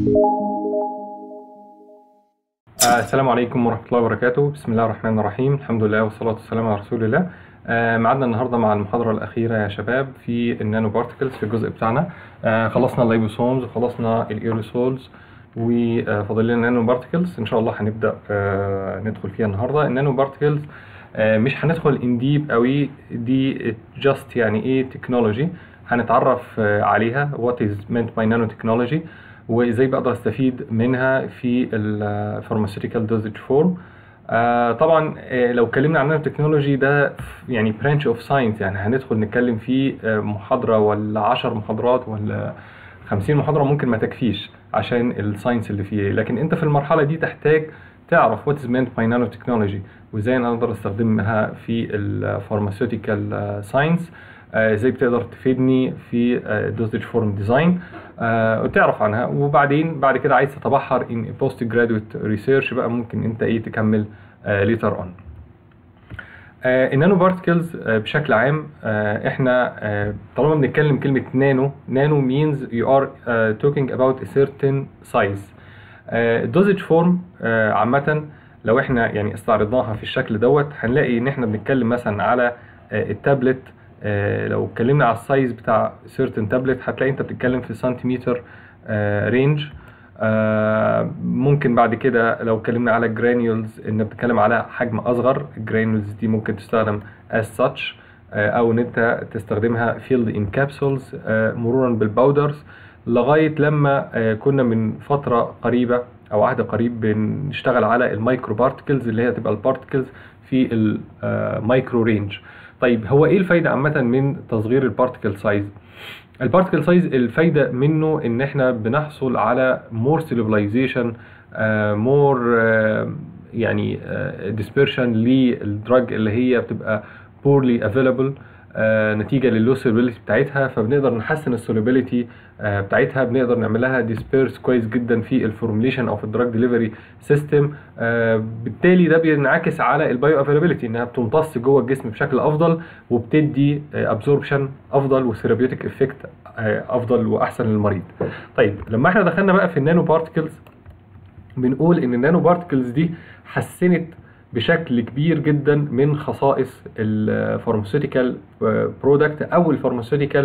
آه، السلام عليكم ورحمة الله وبركاته بسم الله الرحمن الرحيم الحمد لله والصلاة والسلام على رسول الله آه، معادنا النهاردة مع المحاضرة الأخيرة يا شباب في النانو بارتكلز في الجزء بتاعنا آه، خلصنا اللايبوسومز وخلصنا الايروسولز وفاضل لنا النانو بارتكلز إن شاء الله هنبدأ آه، ندخل فيها النهاردة النانو بارتكلز آه، مش هندخل ان ديب قوي دي جاست يعني ايه تكنولوجي هنتعرف آه، عليها what is meant by nanotechnology وازاي بقدر استفيد منها في الفارماسيوتيكال دوزج فورم طبعا آه، لو اتكلمنا عن النانو تكنولوجي ده يعني برانش اوف ساينس يعني هندخل نتكلم فيه آه، محاضره ولا 10 محاضرات ولا 50 محاضره ممكن ما تكفيش عشان الساينس اللي فيه لكن انت في المرحله دي تحتاج تعرف what is meant by nanotechnology وازاي انا اقدر استخدمها في الفارماسيوتيكال ساينس ازاي بتقدر تفيدني في الدوزج فورم ديزاين وتعرف عنها وبعدين بعد كده عايز تتبحر ان بوست جرادويت ريسيرش بقى ممكن انت ايه تكمل ليتر اون النانو بارتكلز بشكل عام آه، احنا آه، طالما بنتكلم كلمه نانو نانو means you are uh, talking about a certain size الدوزج فورم عامه لو احنا يعني استعرضناها في الشكل دوت هنلاقي ان احنا بنتكلم مثلا على آه، التابلت آه، لو اتكلمنا على السايز بتاع certain تابلت هتلاقي انت بتتكلم في سنتيمتر رينج ممكن بعد كده لو اتكلمنا على جرانيولز ان بتتكلم على حجم اصغر الجرانيولز دي ممكن تستخدم as such آه، او ان انت تستخدمها filled in capsules آه، مرورا بالباودرز لغايه لما آه، كنا من فتره قريبه او عهد قريب بنشتغل على المايكرو بارتكلز اللي هي تبقى البارتكلز في المايكرو رينج طيب هو ايه الفايده عامه من تصغير البارتكل سايز البارتكل سايز الفايده منه ان احنا بنحصل على مور سيلفلايزيشن مور يعني ديسبيرشن للدراج اللي هي بتبقى poorly available آه، نتيجه للو سوليبيليتي بتاعتها فبنقدر نحسن السوليبيليتي بتاعتها بنقدر نعمل لها ديسبيرس كويس جدا في الفورميليشن او في الدراج ديليفري سيستم بالتالي ده بينعكس على البايو افيلابيلتي انها بتمتص جوه الجسم بشكل افضل وبتدي ابزوربشن افضل وثيرابيوتيك افكت افضل واحسن للمريض طيب لما احنا دخلنا بقى في النانو بارتكلز بنقول ان النانو بارتكلز دي حسنت بشكل كبير جدا من خصائص الفارماسيوتيكال برودكت او الفارماسيوتيكال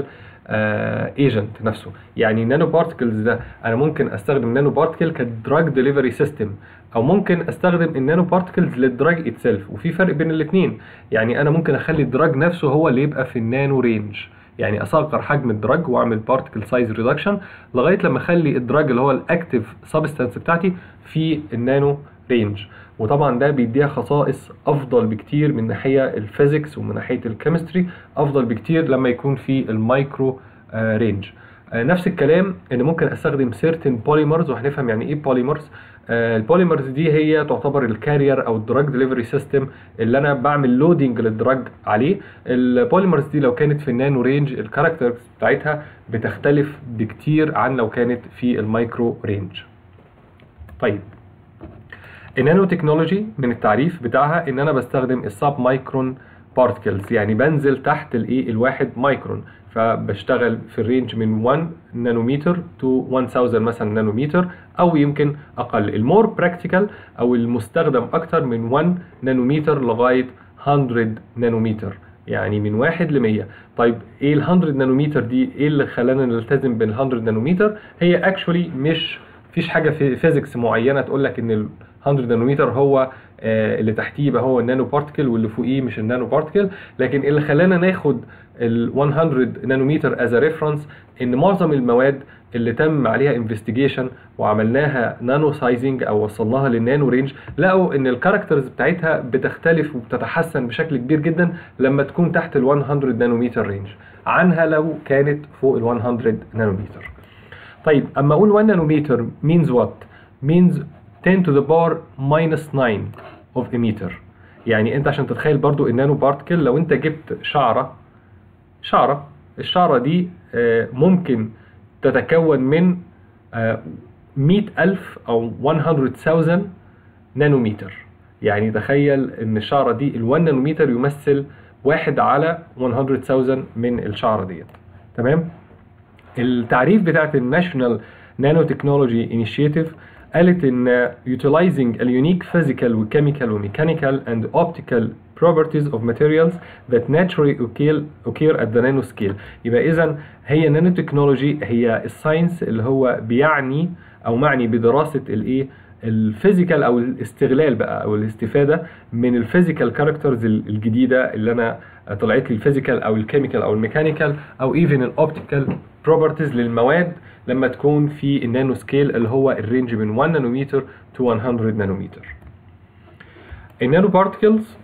ايجنت نفسه يعني النانو بارتكلز ده انا ممكن استخدم نانو بارتكل كدراج ديليفري سيستم او ممكن استخدم النانو بارتكلز للدراج اتسيلف وفي فرق بين الاثنين يعني انا ممكن اخلي الدراج نفسه هو اللي يبقى في النانو رينج يعني اصغر حجم الدراج واعمل بارتكل سايز ريدكشن لغايه لما اخلي الدراج اللي هو الاكتيف سبستانس بتاعتي في النانو رينج وطبعا ده بيديها خصائص افضل بكتير من ناحيه الفيزيكس ومن ناحيه الكيمستري افضل بكتير لما يكون في المايكرو آه رينج آه نفس الكلام ان ممكن استخدم سيرتن بوليمرز وهنفهم يعني ايه بوليمرز آه البوليمرز دي هي تعتبر الكارير او الدراج ديليفري سيستم اللي انا بعمل لودنج للدراج عليه البوليمرز دي لو كانت في النانو رينج الكاركترز بتاعتها بتختلف بكتير عن لو كانت في المايكرو رينج طيب النانو تكنولوجي من التعريف بتاعها ان انا بستخدم السب مايكرون بارتكلز يعني بنزل تحت الايه الواحد مايكرون فبشتغل في الرينج من 1 نانومتر تو 1000 مثلا نانومتر او يمكن اقل المور براكتيكال او المستخدم اكتر من 1 نانومتر لغايه 100 نانومتر يعني من 1 ل 100 طيب ايه ال 100 نانومتر دي ايه اللي خلانا نلتزم بال 100 نانومتر هي اكشولي مش فيش حاجه في فيزيكس معينه تقول لك ان ال 100 نانومتر هو آه اللي تحتيه يبقى هو النانو بارتكل واللي فوقيه مش النانو بارتكل لكن اللي خلانا ناخد ال 100 نانومتر از ريفرنس ان معظم المواد اللي تم عليها انفستيجيشن وعملناها نانو سايزنج او وصلناها للنانو رينج لقوا ان الكاركترز بتاعتها بتختلف وبتتحسن بشكل كبير جدا لما تكون تحت ال 100 نانومتر رينج عنها لو كانت فوق ال 100 نانومتر طيب اما اقول 1 نانومتر means what means 10 to the power minus 9 of a meter يعني انت عشان تتخيل برضو النانو بارتكل لو انت جبت شعرة شعرة الشعرة دي آه، ممكن تتكون من آه، 100 ألف أو 100,000 نانومتر يعني تخيل ان الشعرة دي ال 1 نانومتر يمثل واحد على 100,000 من الشعرة ديت تمام التعريف بتاعت الناشونال نانو تكنولوجي انيشيتيف قالت ان utilizing a unique physical وchemical وميكانيكال and optical properties of materials that naturally occur, occur at the nanoscale يبقى اذا هي نانو تكنولوجي هي الساينس اللي هو بيعني او معني بدراسه الايه الفيزيكال او الاستغلال بقى او الاستفاده من الفيزيكال كاركترز الجديده اللي انا طلعت لي الفيزيكال او الكيميكال او الميكانيكال او ايفن الاوبتيكال بروبرتيز للمواد لما تكون في النانو سكيل اللي هو الرينج من 1 نانومتر تو 100 نانومتر النانو بارتكلز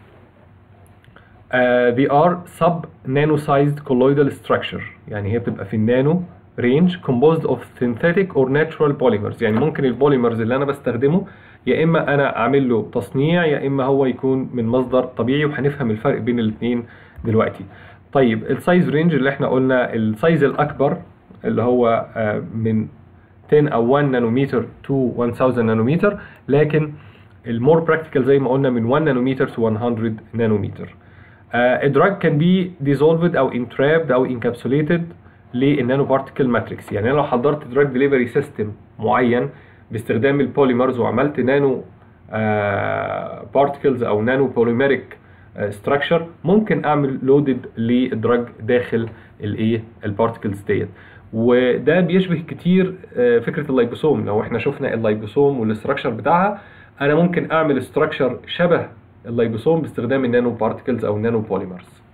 uh, they are sub nano sized colloidal structure يعني هي بتبقى في النانو range composed of synthetic or natural polymers يعني ممكن البوليمرز اللي انا بستخدمه يا اما انا اعمل له تصنيع يا اما هو يكون من مصدر طبيعي وهنفهم الفرق بين الاثنين دلوقتي طيب السايز رينج اللي احنا قلنا السايز الاكبر اللي هو من 10 او 1 نانومتر تو 1000 نانومتر لكن المور براكتيكال زي ما قلنا من 1 نانومتر تو 100 نانومتر الدراج كان بي ديزولفد او انترابد او انكابسوليتد للنانو بارتيكل ماتريكس يعني انا لو حضرت دراج ديليفري سيستم معين باستخدام البوليمرز وعملت نانو بارتيكلز او نانو بوليميريك ستراكشر ممكن اعمل لودد للدراج داخل الايه البارتيكلز ديت وده بيشبه كتير فكره اللايبوسوم لو احنا شفنا اللايبوسوم والاستراكشر بتاعها انا ممكن اعمل استراكشر شبه اللايبوسوم باستخدام النانو بارتيكلز او النانو بوليمرز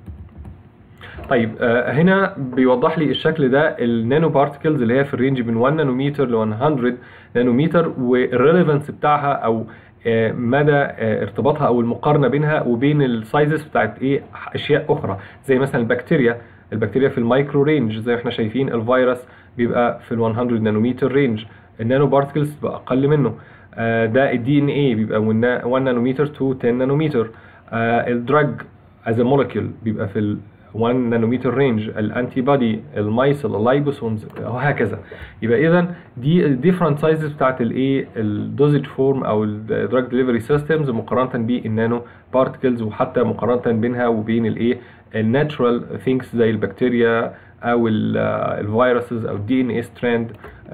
طيب آه هنا بيوضح لي الشكل ده النانو بارتكلز اللي هي في الرينج من 1 نانومتر ل 100 نانومتر والريليفنس بتاعها او آه مدى آه ارتباطها او المقارنه بينها وبين السايزز بتاعت ايه اشياء اخرى زي مثلا البكتيريا البكتيريا في المايكرو رينج زي ما احنا شايفين الفيروس بيبقى في ال 100 نانومتر رينج النانو بارتكلز بتبقى اقل منه ده الدي ان اي بيبقى من 1 نانومتر تو 10 نانومتر الدراج از مولكيول بيبقى في ال 1 نانومتر رينج الانتي بودي المايسل اللايبوسومز وهكذا يبقى اذا دي الديفرنت سايزز بتاعت الايه الدوزج فورم او الدراج ديليفري سيستمز مقارنه بالنانو بارتكلز وحتى مقارنه بينها وبين الايه الناتشرال ثينكس زي البكتيريا او الفيروسز او الدي ان اي ستراند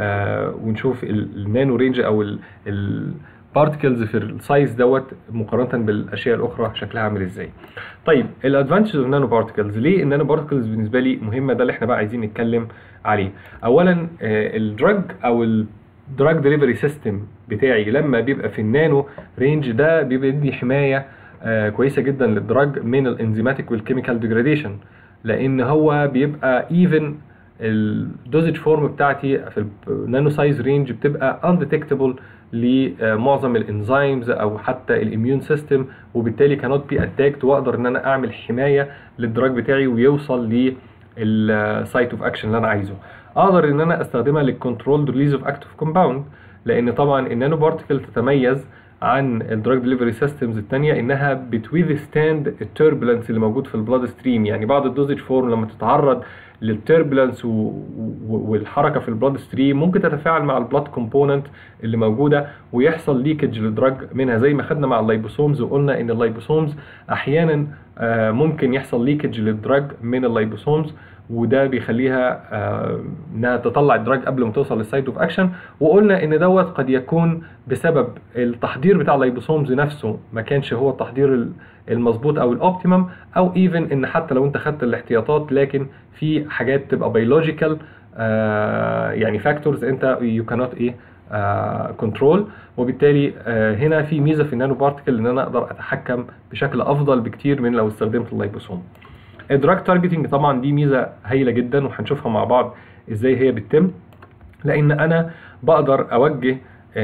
ونشوف النانو رينج او ال بارتكلز في السايز دوت مقارنه بالاشياء الاخرى شكلها عامل ازاي طيب الادفانتجز اوف نانو بارتكلز ليه النانو بارتكلز بالنسبه لي مهمه ده اللي احنا بقى عايزين نتكلم عليه اولا الدراج او الدراج ديليفري سيستم بتاعي لما بيبقى في النانو رينج ده بيبقى يدي حمايه كويسه جدا للدراج من الانزيماتيك والكيميكال ديجراديشن لان هو بيبقى ايفن الدوزج فورم بتاعتي في النانو سايز رينج بتبقى انديتكتبل لمعظم الانزيمز او حتى الاميون سيستم وبالتالي كانت بي اتاكت واقدر ان انا اعمل حمايه للدراج بتاعي ويوصل للسايت اوف اكشن اللي انا عايزه اقدر ان انا استخدمها للكنترول ريليز اوف اكتيف كومباوند لان طبعا النانو بارتكل تتميز عن الدراج ديليفري سيستمز الثانيه انها بتويذ-ستاند التربلنس اللي موجود في البلاد ستريم يعني بعض الدوزج فورم لما تتعرض للتربلنس والحركه في البلاد ستريم ممكن تتفاعل مع البلاد كومبوننت اللي موجوده ويحصل ليكج للدراج منها زي ما خدنا مع اللايبوسومز وقلنا ان اللايبوسومز احيانا ممكن يحصل ليكج للدراج من اللايبوسومز وده بيخليها انها تطلع الدراج قبل ما توصل للسايت اوف اكشن وقلنا ان دوت قد يكون بسبب التحضير بتاع اللايبوسومز نفسه ما كانش هو التحضير المظبوط او الاوبتيمم او ايفن ان حتى لو انت خدت الاحتياطات لكن في حاجات تبقى بيولوجيكال يعني فاكتورز انت يو كانوت ايه كنترول وبالتالي آه هنا في ميزه في النانو بارتكل ان انا اقدر اتحكم بشكل افضل بكتير من لو استخدمت اللايبوسوم الدراج تارجتنج طبعا دي ميزه هايله جدا وهنشوفها مع بعض ازاي هي بتتم لان انا بقدر اوجه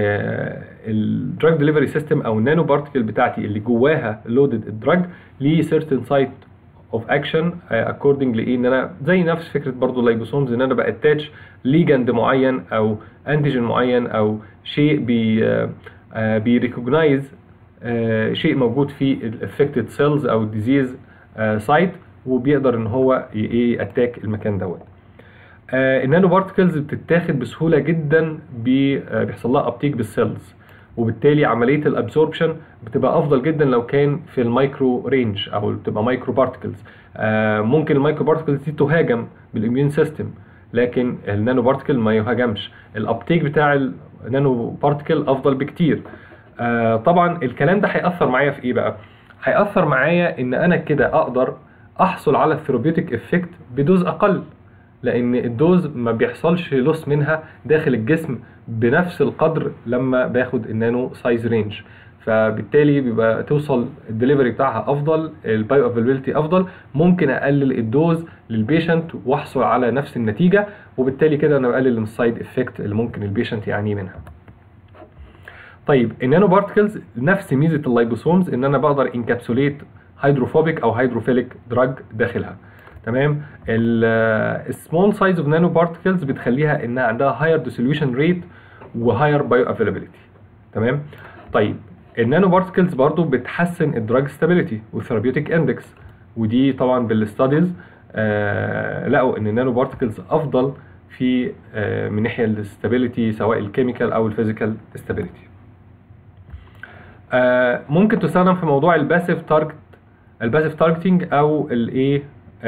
الدراج ديليفري سيستم او النانو بارتكل بتاعتي اللي جواها لودد الدراج ليه سيرتن سايت اوف اكشن اكوردنج لايه ان انا زي نفس فكره برضو اللايبوسومز ان انا باتاتش ليجند معين او انتيجين معين او شيء بي بيريكوجنايز شيء موجود في الافكتد سيلز او الديزيز سايت وبيقدر ان هو ايه اتاك المكان دوت آه النانو بارتكلز بتتاخد بسهوله جدا بيحصل لها ابتيك بالسيلز وبالتالي عمليه الابسوربشن بتبقى افضل جدا لو كان في المايكرو رينج او بتبقى مايكرو بارتكلز آه ممكن المايكرو بارتكلز دي تهاجم بالاميون سيستم لكن النانو بارتكل ما يهاجمش الابتيك بتاع النانو بارتكل افضل بكتير آه طبعا الكلام ده هيأثر معايا في ايه بقى هيأثر معايا ان انا كده اقدر احصل على الثيرابيوتيك افكت بدوز اقل لان الدوز ما بيحصلش لوس منها داخل الجسم بنفس القدر لما باخد النانو سايز رينج فبالتالي بيبقى توصل الدليفري بتاعها افضل البايو افيلابيلتي افضل ممكن اقلل الدوز للبيشنت واحصل على نفس النتيجه وبالتالي كده انا بقلل من السايد افكت اللي ممكن البيشنت يعاني منها طيب النانو بارتكلز نفس ميزه اللايبوسومز ان انا بقدر انكابسوليت هيدروفوبيك او هيدروفيليك دراج داخلها تمام السمول سايز اوف نانو بارتكلز بتخليها انها عندها هاير ديسوليوشن ريت وهاير بايو افيلابيلتي تمام طيب النانو بارتكلز برضو بتحسن الدراج ستابيليتي والثيرابيوتيك اندكس ودي طبعا بالستاديز آه لقوا ان النانو بارتكلز افضل في آه من ناحيه الاستابيليتي سواء الكيميكال او الفيزيكال ستابيليتي آه ممكن تستخدم في موضوع الباسيف تارجت الباسيف تارجتنج او الايه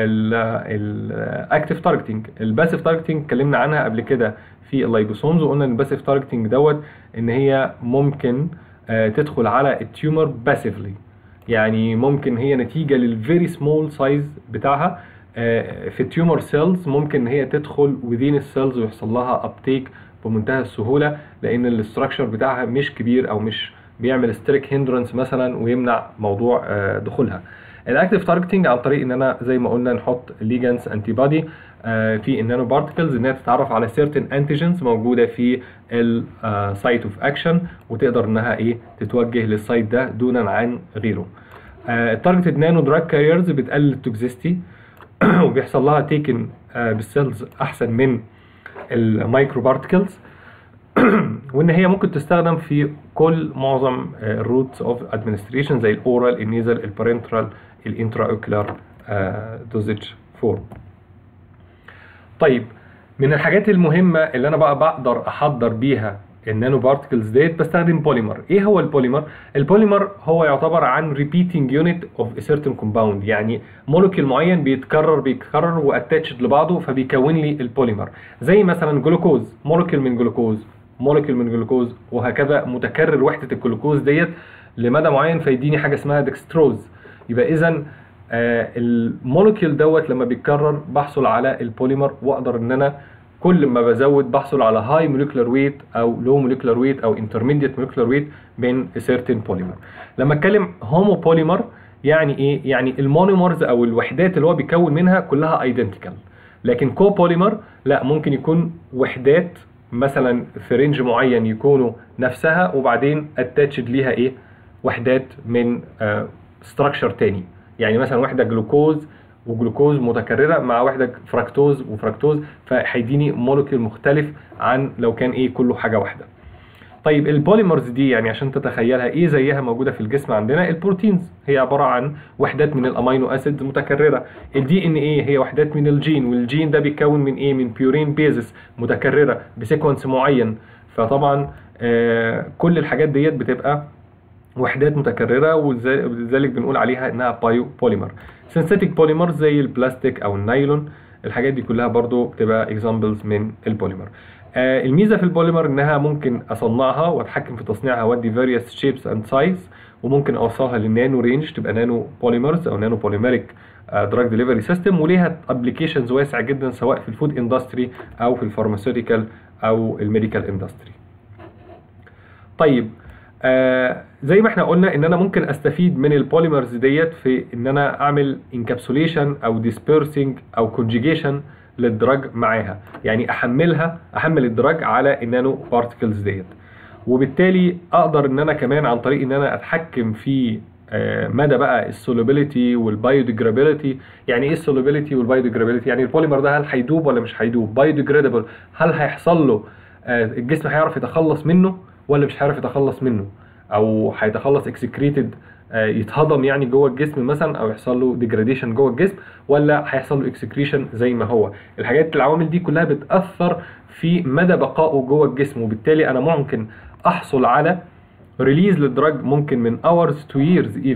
الاكتيف تارجتنج الباسيف تارجتنج اتكلمنا عنها قبل كده في اللايبوسومز وقلنا ان الباسيف تارجتنج دوت ان هي ممكن آه تدخل على التيومر باسيفلي يعني ممكن هي نتيجه للفيري سمول سايز بتاعها آه في التيومر سيلز ممكن هي تدخل within السيلز ويحصل لها ابتيك بمنتهى السهوله لان الاستراكشر بتاعها مش كبير او مش بيعمل ستريك هندرنس مثلا ويمنع موضوع آه دخولها الاكتيف تارجتنج عن طريق ان انا زي ما قلنا نحط ليجانس انتي بادي في النانو بارتكلز انها تتعرف على سيرتن انتيجنز موجوده في السايت اوف اكشن وتقدر انها ايه تتوجه للسايت ده دونا عن غيره التارجتد نانو دراج كاريرز بتقلل التوكسيستي وبيحصل لها تيكن بالسيلز احسن من المايكرو بارتكلز وان هي ممكن تستخدم في كل معظم الروتس اوف ادمنستريشن زي الاورال النيزل البارنترال الانترا اوكلر دوزج فورم طيب من الحاجات المهمه اللي انا بقى بقدر احضر بيها النانو بارتكلز ديت بستخدم بوليمر ايه هو البوليمر البوليمر هو يعتبر عن ريبيتنج يونت اوف ا سيرتن كومباوند يعني مولكيول معين بيتكرر بيتكرر واتاتشد لبعضه فبيكون لي البوليمر زي مثلا جلوكوز مولكيول من جلوكوز مولكيول من جلوكوز وهكذا متكرر وحده الجلوكوز ديت لمدى معين فيديني حاجه اسمها دextrose يبقى اذا آه المولكيول دوت لما بيتكرر بحصل على البوليمر واقدر ان انا كل ما بزود بحصل على هاي مولكيولر ويت او لو مولكيولر ويت او انترميديت مولكيولر ويت من سيرتن بوليمر لما اتكلم هومو بوليمر يعني ايه يعني المونومرز او الوحدات اللي هو بيكون منها كلها ايدنتيكال لكن كو بوليمر لا ممكن يكون وحدات مثلا في رينج معين يكونوا نفسها وبعدين اتاتشد ليها ايه وحدات من ستراكشر تاني يعني مثلا وحده جلوكوز وجلوكوز متكرره مع وحده فركتوز وفركتوز فهيديني مولكيول مختلف عن لو كان ايه كله حاجه واحده طيب البوليمرز دي يعني عشان تتخيلها ايه زيها موجوده في الجسم عندنا البروتينز هي عباره عن وحدات من الامينو اسيدز متكرره الدي ان ايه هي وحدات من الجين والجين ده بيتكون من ايه من بيورين بيزس متكرره بسيكونس معين فطبعا آه كل الحاجات ديت بتبقى وحدات متكرره ولذلك بنقول عليها انها بايو بوليمر سينثيتيك بوليمر زي البلاستيك او النايلون الحاجات دي كلها برضو بتبقى اكزامبلز من البوليمر آه الميزه في البوليمر انها ممكن اصنعها واتحكم في تصنيعها وادي فاريوس شيبس اند سايز وممكن اوصلها للنانو رينج تبقى نانو بوليمرز او نانو بوليمريك دراج ديليفري سيستم وليها ابلكيشنز واسع جدا سواء في الفود اندستري او في الفارماسيوتيكال او الميديكال اندستري طيب آه زي ما احنا قلنا ان انا ممكن استفيد من البوليمرز ديت في ان انا اعمل انكابسوليشن او ديسبيرسنج او كونجيجيشن للدراج معاها يعني احملها احمل الدراج على النانو بارتكلز ديت وبالتالي اقدر ان انا كمان عن طريق ان انا اتحكم في آه مدى بقى السولوبيليتي والبايوديجرابيلتي يعني ايه السولوبيليتي والبايوديجرابيلتي يعني البوليمر ده هل هيدوب ولا مش هيدوب بايوديجرادبل هل هيحصل له آه الجسم هيعرف يتخلص منه ولا مش هيعرف يتخلص منه او هيتخلص اكسكريتد يتهضم يعني جوه الجسم مثلا او يحصل له ديجراديشن جوه الجسم ولا هيحصل له اكسكريشن زي ما هو الحاجات العوامل دي كلها بتاثر في مدى بقائه جوه الجسم وبالتالي انا ممكن احصل على ريليز للدراج ممكن من hours to years even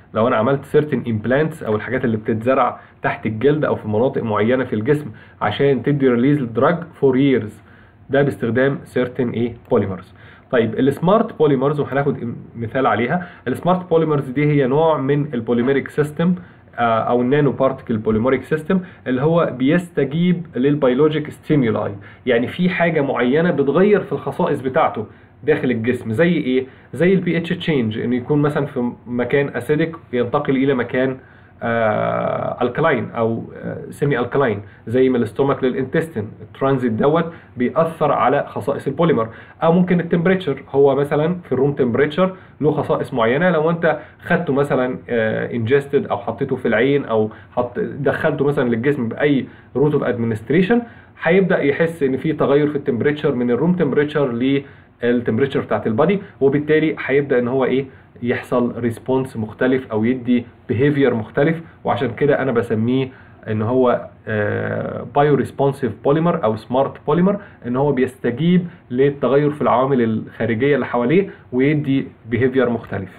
لو انا عملت certain implants او الحاجات اللي بتتزرع تحت الجلد او في مناطق معينه في الجسم عشان تدي ريليز للدراج فور ييرز ده باستخدام certain ايه بوليمرز طيب السمارت بوليمرز وهناخد مثال عليها السمارت بوليمرز دي هي نوع من البوليميريك سيستم او النانو بارتكل بوليموريك سيستم اللي هو بيستجيب للبيولوجيك ستيمولاي يعني في حاجه معينه بتغير في الخصائص بتاعته داخل الجسم زي ايه زي البي اتش تشينج انه يكون مثلا في مكان اسيدك ينتقل الى مكان آه الكلاين او آه سيمي الكلاين زي من الاستومك للانتستين الترانزيت دوت بيأثر على خصائص البوليمر او ممكن التمبريتشر هو مثلا في الروم تمبريتشر له خصائص معينه لو انت خدته مثلا انجستد او حطيته في العين او حط دخلته مثلا للجسم باي روت اوف ادمنستريشن هيبدا يحس ان في تغير في التمبريتشر من الروم تمبريتشر للتمبريتشر بتاعت البادي وبالتالي هيبدا ان هو ايه يحصل ريسبونس مختلف او يدي بيهيفير مختلف وعشان كده انا بسميه ان هو بايو ريسبونسيف بوليمر او سمارت بوليمر ان هو بيستجيب للتغير في العوامل الخارجيه اللي حواليه ويدي بيهيفير مختلف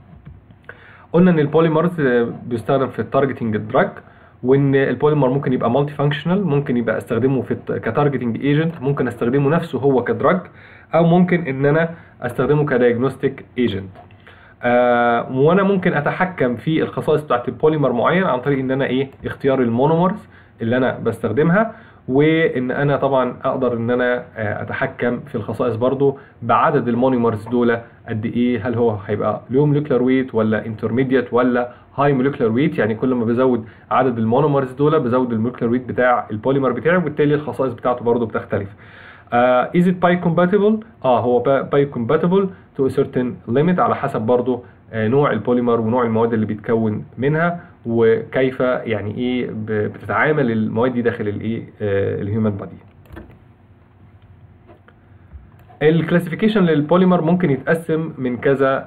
قلنا ان البوليمرز بيستخدم في التارجتنج دراج وان البوليمر ممكن يبقى مالتي فانكشنال ممكن يبقى استخدمه في كتارجتنج ايجنت ممكن استخدمه نفسه هو كدراج او ممكن ان انا استخدمه كدايجنوستيك ايجنت آه وانا ممكن اتحكم في الخصائص بتاعت البوليمر معين عن طريق ان انا ايه اختيار المونومرز اللي انا بستخدمها وان انا طبعا اقدر ان انا اتحكم في الخصائص برضو بعدد المونيمرز دول قد ايه هل هو هيبقى لو موليكولار ويت ولا انترميديت ولا هاي موليكولار ويت يعني كل ما بزود عدد المونومرز دول بزود الموليكولار ويت بتاع البوليمر بتاعي وبالتالي الخصائص بتاعته برضو بتختلف uh, is it biocompatible اه هو biocompatible to a certain limit على حسب برضو uh, نوع البوليمر ونوع المواد اللي بيتكون منها وكيف يعني ايه بتتعامل المواد دي داخل الايه الهيومن بادي الكلاسيفيكيشن للبوليمر ممكن يتقسم من كذا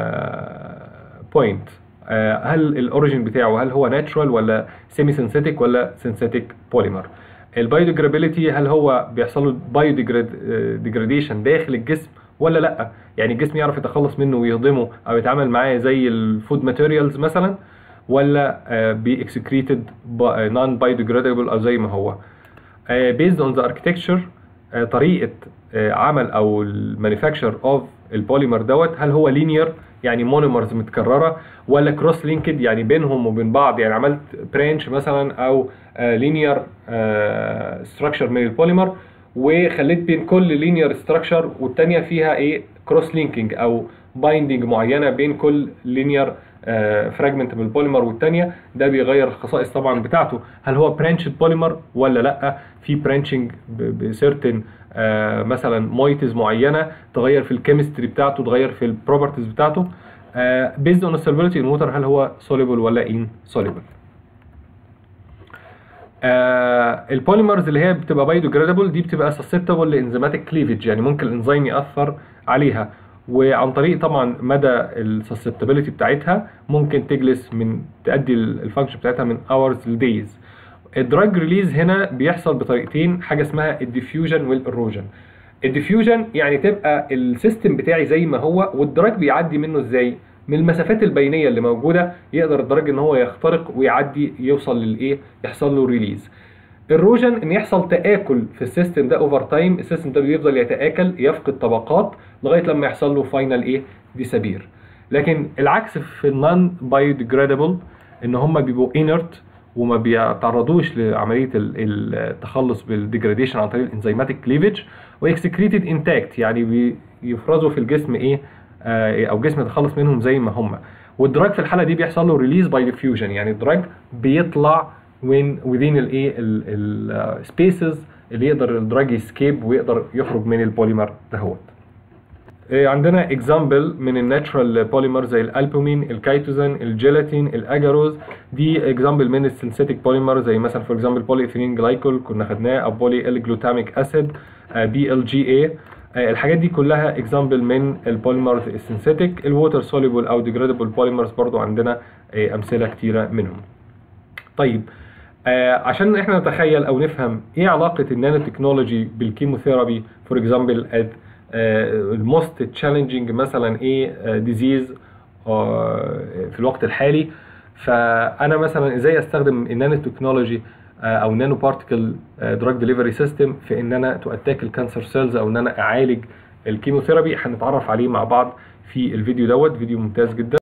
بوينت هل الاوريجين بتاعه هل هو ناتشرال ولا سيمي سينثيتيك ولا سينثيتيك بوليمر البايوديجرابيلتي هل هو بيحصل له بايو ديجراديشن داخل الجسم ولا لا يعني الجسم يعرف يتخلص منه ويهضمه او يتعامل معاه زي الفود ماتيريالز مثلا ولا بي اكسكريتد نون بايوديجرادبل او زي ما هو بيزد اون ذا اركتكتشر طريقه عمل او المانيفاكتشر اوف البوليمر دوت هل هو لينير يعني مونيمرز متكرره ولا كروس لينكد يعني بينهم وبين بعض يعني عملت برانش مثلا او لينير ستراكشر من البوليمر وخليت بين كل لينير ستراكشر والتانيه فيها ايه كروس لينكينج او بايندينج معينه بين كل لينير فراجمنت من البوليمر والثانيه ده بيغير الخصائص طبعا بتاعته هل هو برانشد بوليمر ولا لا في برانشنج بسيرتن مثلا مويتز معينه تغير في الكيمستري بتاعته تغير في البروبرتيز بتاعته بيزد اون solubility ان ووتر هل هو soluble ولا ان soluble آه البوليمرز اللي هي بتبقى بايوديجرادبل دي بتبقى سسبتبل لانزيماتيك كليفج يعني ممكن الانزيم ياثر عليها وعن طريق طبعا مدى السسبتابيلتي بتاعتها ممكن تجلس من تأدي الفانكشن بتاعتها من اورز لدايز الدراج ريليز هنا بيحصل بطريقتين حاجه اسمها الديفيوجن والاروجن الديفيوجن يعني تبقى السيستم بتاعي زي ما هو والدراج بيعدي منه ازاي من المسافات البينيه اللي موجوده يقدر الدراج ان هو يخترق ويعدي يوصل للايه يحصل له ريليز الروجن ان يحصل تاكل في السيستم ده اوفر تايم السيستم ده بيفضل يتاكل يفقد طبقات لغايه لما يحصل له فاينل ايه ديسابير لكن العكس في النون بايوديجرادبل ان هم بيبقوا انرت وما بيتعرضوش لعمليه التخلص بالديجراديشن عن طريق الانزيماتيك كليفج واكسكريتد انتاكت يعني بيفرزوا في الجسم ايه آه او الجسم يتخلص منهم زي ما هم والدراج في الحاله دي بيحصل له ريليز باي ديفيوجن يعني الدراج بيطلع وين within الايه السبيسز اللي يقدر الدراج يسكيب ويقدر يخرج من البوليمر دهوت عندنا اكزامبل من الناتشرال بوليمر زي الالبومين الكايتوزين الجيلاتين الاجاروز دي اكزامبل من السينثيتيك بوليمر زي مثلا فور اكزامبل بولي ايثيلين جلايكول كنا خدناه او بولي ال جلوتاميك اسيد بي ال جي اي الحاجات دي كلها اكزامبل من البوليمرز السينثيتيك الووتر سوليبل او ديجرادبل بوليمرز برضو عندنا امثله كتيره منهم طيب آه عشان احنا نتخيل او نفهم ايه علاقه النانو تكنولوجي بالكيموثيرابي فور اكزامبل الموست تشالنجينج مثلا ايه ديزيز في الوقت الحالي فانا مثلا ازاي استخدم النانو تكنولوجي او نانو بارتكل دراج ديليفري سيستم في ان انا تو اتاك الكانسر سيلز او ان انا اعالج الكيموثيرابي هنتعرف عليه مع بعض في الفيديو دوت فيديو ممتاز جدا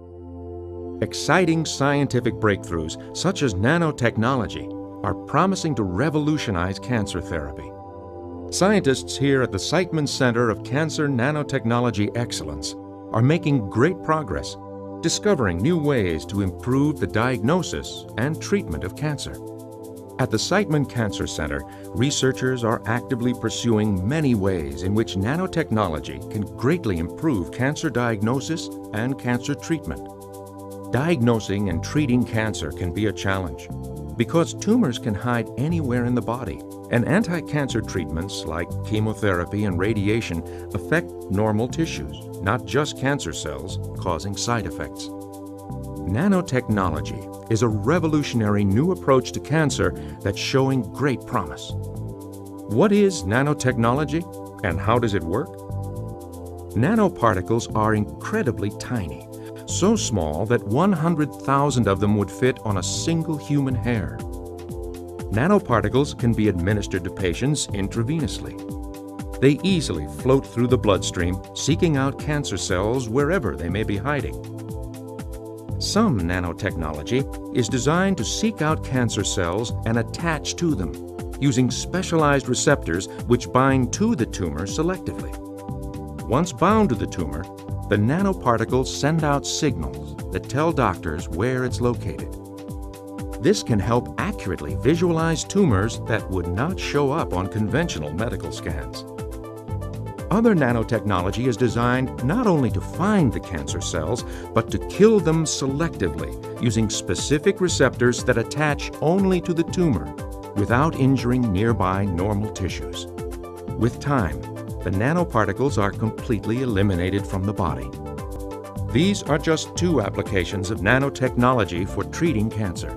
Exciting scientific breakthroughs, such as nanotechnology, are promising to revolutionize cancer therapy. Scientists here at the Siteman Center of Cancer Nanotechnology Excellence are making great progress, discovering new ways to improve the diagnosis and treatment of cancer. At the Siteman Cancer Center, researchers are actively pursuing many ways in which nanotechnology can greatly improve cancer diagnosis and cancer treatment. Diagnosing and treating cancer can be a challenge because tumors can hide anywhere in the body, and anti cancer treatments like chemotherapy and radiation affect normal tissues, not just cancer cells, causing side effects. Nanotechnology is a revolutionary new approach to cancer that's showing great promise. What is nanotechnology and how does it work? Nanoparticles are incredibly tiny, so small that 100,000 of them would fit on a single human hair. Nanoparticles can be administered to patients intravenously. They easily float through the bloodstream, seeking out cancer cells wherever they may be hiding. Some nanotechnology is designed to seek out cancer cells and attach to them, using specialized receptors which bind to the tumor selectively. Once bound to the tumor, the nanoparticles send out signals that tell doctors where it's located. This can help accurately visualize tumors that would not show up on conventional medical scans. Other nanotechnology is designed not only to find the cancer cells, but to kill them selectively using specific receptors that attach only to the tumor without injuring nearby normal tissues. With time, the nanoparticles are completely eliminated from the body. These are just two applications of nanotechnology for treating cancer.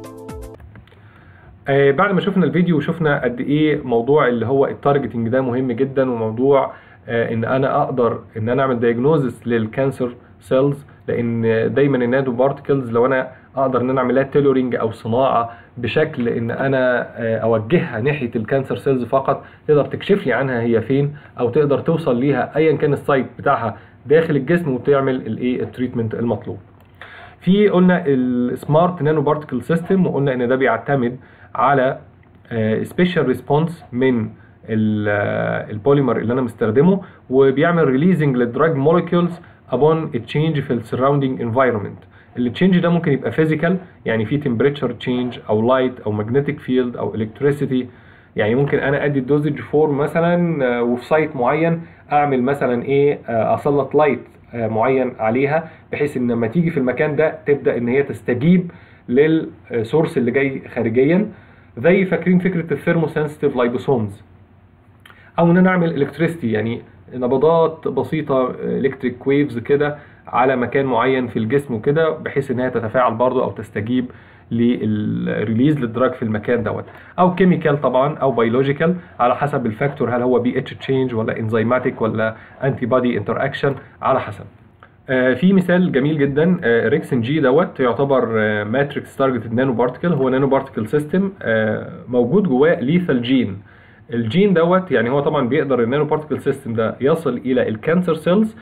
آه بعد ما شفنا الفيديو وشفنا قد ايه موضوع اللي هو التارجتنج ده مهم جدا وموضوع آه ان انا اقدر ان انا اعمل دايجنوزس للكانسر سيلز لان دايما النانو بارتكلز لو انا اقدر ان انا اعمل لها تيلورينج او صناعه بشكل ان انا آه اوجهها ناحيه الكانسر سيلز فقط تقدر تكشف لي عنها هي فين او تقدر توصل ليها ايا كان السايت بتاعها داخل الجسم وتعمل الايه التريتمنت المطلوب. في قلنا السمارت نانو بارتكل سيستم وقلنا ان ده بيعتمد على سبيشال ريسبونس من البوليمر اللي انا مستخدمه وبيعمل ريليزنج للدراج موليكيولز upon a change في السراوندينج انفايرمنت التشينج ده ممكن يبقى فيزيكال يعني في تمبريتشر تشينج او لايت او ماجنتيك فيلد او الكتريسيتي يعني ممكن انا ادي الدوزج فورم مثلا وفي سايت معين اعمل مثلا ايه اسلط لايت معين عليها بحيث ان لما تيجي في المكان ده تبدا ان هي تستجيب للسورس اللي جاي خارجيا زي فاكرين فكره الثيرموسنسيتيف لايبوسومز او ان انا اعمل الكتريستي يعني نبضات بسيطه الكتريك ويفز كده على مكان معين في الجسم وكده بحيث ان هي تتفاعل برضه او تستجيب للريليز للدراج في المكان دوت او كيميكال طبعا او بيولوجيكال على حسب الفاكتور هل هو بي اتش تشينج ولا انزيماتيك ولا انتي بودي انتر اكشن على حسب آه في مثال جميل جدا آه ريكسن جي دوت يعتبر آه ماتريكس تارجتد نانو بارتكل هو نانو بارتكل سيستم موجود جواه ليثال جين الجين دوت يعني هو طبعا بيقدر النانو بارتكل سيستم ده يصل الى الكانسر سيلز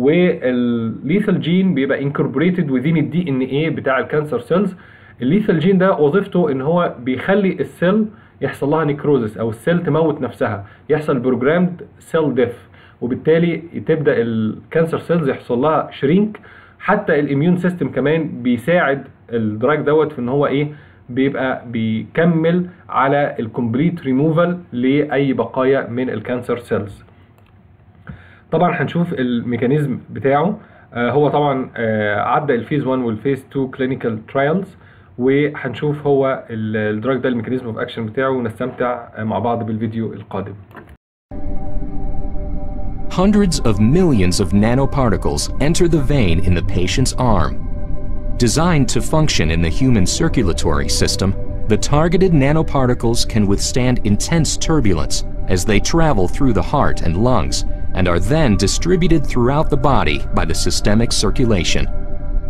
والليثال جين بيبقى انكوربوريتد وذين الدي ان ايه بتاع الكانسر سيلز الليثال جين ده وظيفته ان هو بيخلي السيل يحصل لها نيكروزس او السيل تموت نفسها يحصل بروجرامد سيل ديث وبالتالي تبدا الكانسر سيلز يحصل لها شرينك حتى الاميون سيستم كمان بيساعد الدراج دوت في ان هو ايه بيبقى بيكمل على الكومبليت ريموفال لاي بقايا من الكانسر سيلز طبعا هنشوف الميكانيزم بتاعه آه هو طبعا آه عدى الفيز 1 والفيز 2 كلينيكال ترايلز وهنشوف هو الدراج ده الميكانيزم اوف اكشن بتاعه ونستمتع مع بعض بالفيديو القادم Hundreds of millions of nanoparticles enter the vein in the patient's arm. Designed to function in the human circulatory system, the targeted nanoparticles can withstand intense turbulence as they travel through the heart and lungs and are then distributed throughout the body by the systemic circulation.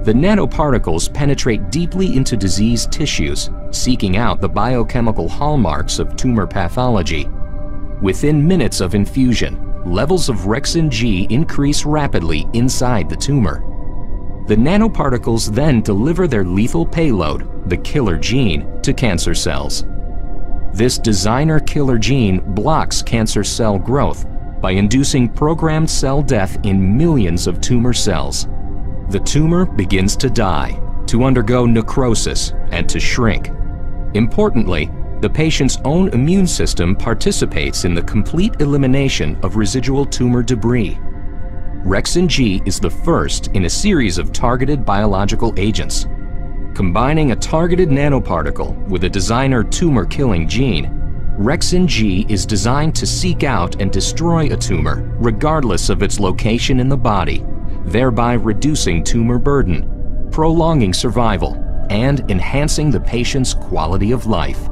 the nanoparticles penetrate deeply into diseased tissues, seeking out the biochemical hallmarks of tumor pathology. Within minutes of infusion, levels of Rexin G increase rapidly inside the tumor. The nanoparticles then deliver their lethal payload, the killer gene, to cancer cells. This designer killer gene blocks cancer cell growth by inducing programmed cell death in millions of tumor cells. The tumor begins to die, to undergo necrosis, and to shrink. Importantly, the patient's own immune system participates in the complete elimination of residual tumor debris. Rexin G is the first in a series of targeted biological agents. Combining a targeted nanoparticle with a designer tumor killing gene, Rexin G is designed to seek out and destroy a tumor regardless of its location in the body, thereby reducing tumor burden, prolonging survival, and enhancing the patient's quality of life.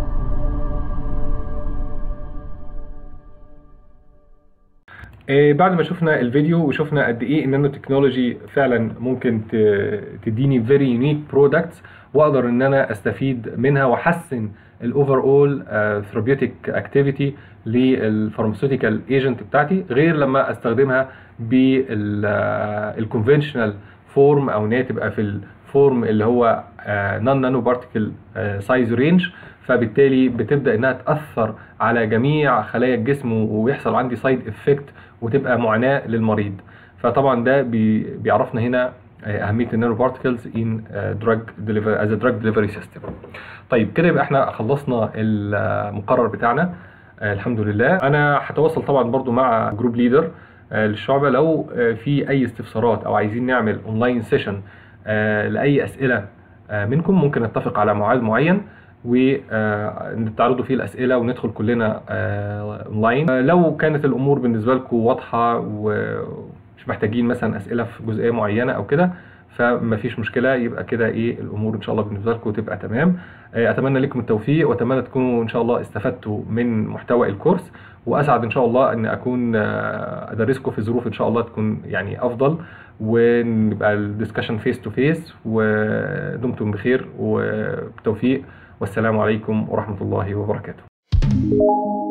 آه، بعد ما شفنا الفيديو وشفنا قد ايه النانو تكنولوجي فعلا ممكن ت- تديني فيري يونيك برودكتس واقدر ان انا استفيد منها واحسن الاوفر اول ثيرابيوتيك اكتيفيتي للفارماسيوتيكال ايجنت بتاعتي غير لما استخدمها بالكونفنشنال فورم او ان هي تبقى في الفورم اللي هو نون نانو بارتيكل سايز رينج فبالتالي بتبدا انها تاثر على جميع خلايا الجسم ويحصل عندي سايد افكت وتبقى معاناه للمريض فطبعا ده بي بيعرفنا هنا آه، اهميه النانو بارتكلز ان دراج ديليفري از دراج ديليفري سيستم طيب كده يبقى احنا خلصنا المقرر بتاعنا آه، الحمد لله انا هتواصل طبعا برضو مع جروب ليدر للشعبه لو آه، في اي استفسارات او عايزين نعمل اونلاين سيشن لاي اسئله آه، منكم ممكن نتفق على ميعاد معين ونتعرضوا فيه الاسئله وندخل كلنا آه، اونلاين آه، لو كانت الامور بالنسبه لكم واضحه ومش محتاجين مثلا اسئله في جزئيه معينه او كده فما فيش مشكله يبقى كده ايه الامور ان شاء الله بالنسبه لكم تبقى تمام آه، اتمنى لكم التوفيق واتمنى تكونوا ان شاء الله استفدتوا من محتوى الكورس واسعد ان شاء الله ان اكون آه، ادرسكم في ظروف ان شاء الله تكون يعني افضل ونبقى الدسكشن فيس تو فيس ودمتم بخير وبتوفيق والسلام عليكم ورحمه الله وبركاته